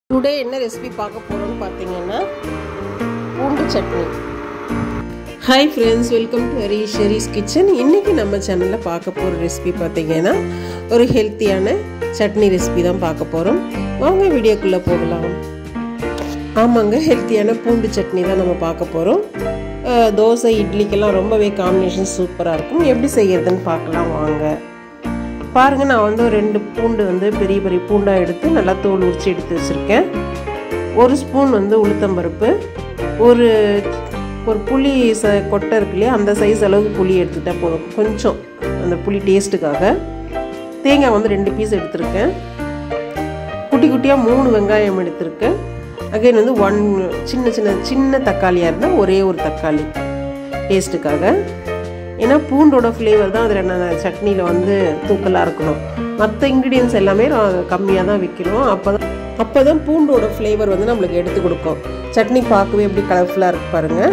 today என்ன recipe பார்க்க போகிறோம்னு பார்த்தீங்கன்னா பூண்டு chutney hi friends welcome to Hari ஷெரிஸ் கிச்சன் இன்றைக்கி நம்ம சேனலில் பார்க்க போகிற ரெசிபி பார்த்தீங்கன்னா ஒரு ஹெல்த்தியான சட்னி ரெசிபி தான் பார்க்க போகிறோம் வாங்க வீடியோக்குள்ளே போகலாம் ஆமாங்க ஹெல்த்தியான பூண்டு சட்னி தான் நம்ம பார்க்க போகிறோம் தோசை இட்லிக்கெல்லாம் ரொம்பவே காம்பினேஷன் சூப்பராக இருக்கும் எப்படி செய்யறதுன்னு பார்க்கலாம் வாங்க பாருங்கள் நான் வந்து ஒரு ரெண்டு பூண்டு வந்து பெரிய பெரிய பூண்டாக எடுத்து நல்லா தோல் உரிச்சு எடுத்து வச்சுருக்கேன் ஒரு ஸ்பூன் வந்து உளுத்தம்பருப்பு ஒரு ஒரு புளி ச கொட்டை இருக்கு இல்லையா அந்த சைஸ் அளவுக்கு புளி எடுத்துக்கிட்டால் போதும் கொஞ்சம் அந்த புளி டேஸ்ட்டுக்காக தேங்காய் வந்து ரெண்டு பீஸ் எடுத்திருக்கேன் குட்டி குட்டியாக மூணு வெங்காயம் எடுத்திருக்கேன் அகைன் வந்து ஒன் சின்ன சின்ன சின்ன தக்காளியாக இருந்தால் ஒரே ஒரு தக்காளி டேஸ்ட்டுக்காக ஏன்னா பூண்டோட ஃப்ளேவர் தான் அதில் நான் சட்னியில் வந்து தூக்கலாக இருக்கணும் மற்ற இன்க்ரீடியன்ஸ் எல்லாமே கம்மியாக தான் வைக்கணும் அப்போ தான் அப்போ தான் பூண்டோட ஃப்ளேவர் வந்து நம்மளுக்கு எடுத்து கொடுக்கும் சட்னி பார்க்கவே எப்படி கலர்ஃபுல்லாக இருக்கு பாருங்கள்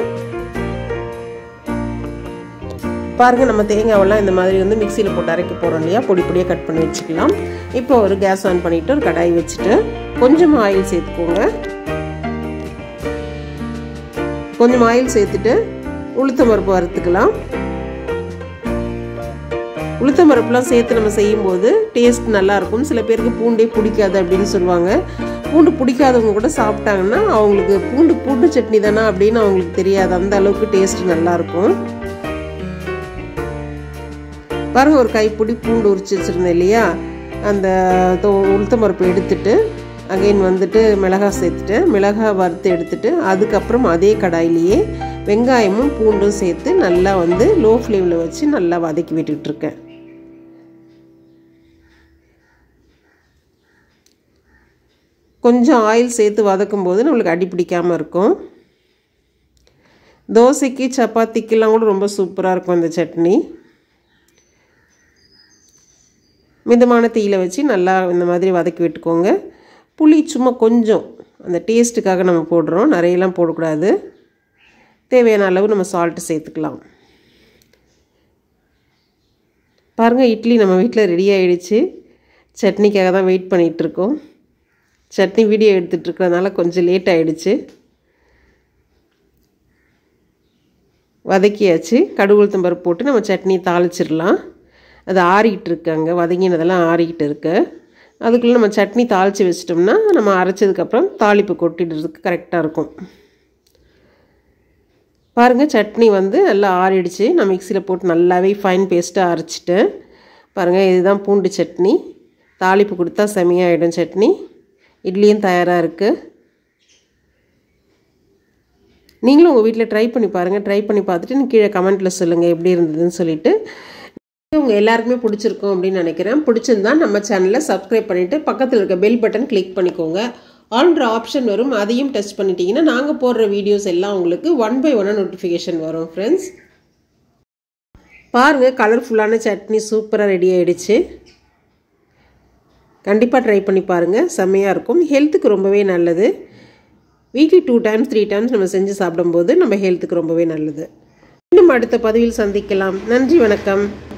பாருங்கள் நம்ம தேங்காவெல்லாம் இந்த மாதிரி வந்து மிக்சியில் போட்டு அரைக்க போகிறோம் இல்லையா பொடி பொடியாக கட் பண்ணி வச்சுக்கலாம் இப்போ ஒரு கேஸ் ஆன் பண்ணிவிட்டு ஒரு கடாய் வச்சுட்டு கொஞ்சமாக ஆயில் சேர்த்துக்கோங்க கொஞ்சம் ஆயில் சேர்த்துட்டு உளுத்தம் பருப்பு வறுத்துக்கலாம் உளுத்தம் பருப்புலாம் சேர்த்து நம்ம செய்யும்போது டேஸ்ட் நல்லாயிருக்கும் சில பேருக்கு பூண்டே பிடிக்காது அப்படின்னு சொல்லுவாங்க பூண்டு பிடிக்காதவங்க கூட சாப்பிட்டாங்கன்னா அவங்களுக்கு பூண்டு பூண்டு சட்னி தானே அப்படின்னு அவங்களுக்கு தெரியாது அந்த அளவுக்கு டேஸ்ட் நல்லாயிருக்கும் பாருங்க ஒரு கைப்பிடி பூண்டு உரிச்சு வச்சுருந்தேன் இல்லையா அந்த உளுத்தம் பருப்பு எடுத்துட்டு அகைன் வந்துட்டு மிளகாய் சேர்த்துட்டு மிளகாய் வறுத்து எடுத்துட்டு அதுக்கப்புறம் அதே கடாயிலேயே வெங்காயமும் பூண்டும் சேர்த்து நல்லா வந்து லோ ஃப்ளேமில் வச்சு நல்லா வதக்கி விட்டுட்ருக்கேன் கொஞ்சம் ஆயில் சேர்த்து வதக்கும் போது நம்மளுக்கு அடி பிடிக்காமல் இருக்கும் தோசைக்கு சப்பாத்திக்கெல்லாம் கூட ரொம்ப சூப்பராக இருக்கும் இந்த சட்னி மிதமான தீயில் வச்சு நல்லா இந்த மாதிரி வதக்கி விட்டுக்கோங்க புளி சும்மா கொஞ்சம் அந்த டேஸ்ட்டுக்காக நம்ம போடுறோம் நிறையெல்லாம் போடக்கூடாது தேவையான அளவு நம்ம சால்ட்டு சேர்த்துக்கலாம் பாருங்கள் இட்லி நம்ம வீட்டில் ரெடி ஆகிடுச்சு சட்னிக்காக தான் வெயிட் பண்ணிகிட்ருக்கோம் சட்னி வீடியோ எடுத்துகிட்ருக்கிறதுனால கொஞ்சம் லேட் ஆகிடுச்சு வதக்கியாச்சு கடுகுளுத்தம் பருப்பு போட்டு நம்ம சட்னி தாளிச்சிடலாம் அது ஆறிக்கிட்டு இருக்காங்க வதங்கினதெல்லாம் ஆறிக்கிட்டு இருக்கு அதுக்குள்ளே நம்ம சட்னி தாளித்து வச்சிட்டோம்னா நம்ம அரைச்சதுக்கப்புறம் தாளிப்பு கொட்டிடுறதுக்கு கரெக்டாக இருக்கும் பாருங்கள் சட்னி வந்து நல்லா ஆறிடுச்சு நான் மிக்சியில் போட்டு நல்லாவே ஃபைன் பேஸ்ட்டாக அரைச்சிட்டேன் பாருங்கள் இதுதான் பூண்டு சட்னி தாளிப்பு கொடுத்தா செமையாகிடும் சட்னி இட்லியும் தயாராக இருக்குது நீங்களும் உங்கள் வீட்டில் ட்ரை பண்ணி பாருங்கள் ட்ரை பண்ணி பார்த்துட்டு கீழே கமெண்ட்டில் சொல்லுங்கள் எப்படி இருந்ததுன்னு சொல்லிவிட்டு உங்கள் எல்லாருக்குமே பிடிச்சிருக்கும் அப்படின்னு நினைக்கிறேன் பிடிச்சிருந்தா நம்ம சேனலில் சப்ஸ்கிரைப் பண்ணிவிட்டு பக்கத்தில் இருக்க பெல் பட்டன் கிளிக் பண்ணிக்கோங்க ஆல்ன்ற ஆப்ஷன் வரும் அதையும் டச் பண்ணிட்டீங்கன்னா நாங்கள் போடுற வீடியோஸ் எல்லாம் உங்களுக்கு ஒன் பை ஒன்னாக நோட்டிஃபிகேஷன் வரும் ஃப்ரெண்ட்ஸ் பாருங்கள் கலர்ஃபுல்லான சட்னி சூப்பராக ரெடி ஆகிடுச்சு கண்டிப்பாக ட்ரை பண்ணி பாருங்கள் செம்மையாக இருக்கும் ஹெல்த்துக்கு ரொம்பவே நல்லது weekly two times three times நம்ம செஞ்சு சாப்பிடும்போது நம்ம ஹெல்த்துக்கு ரொம்பவே நல்லது இன்னும் அடுத்த பதிவில் சந்திக்கலாம் நன்றி வணக்கம்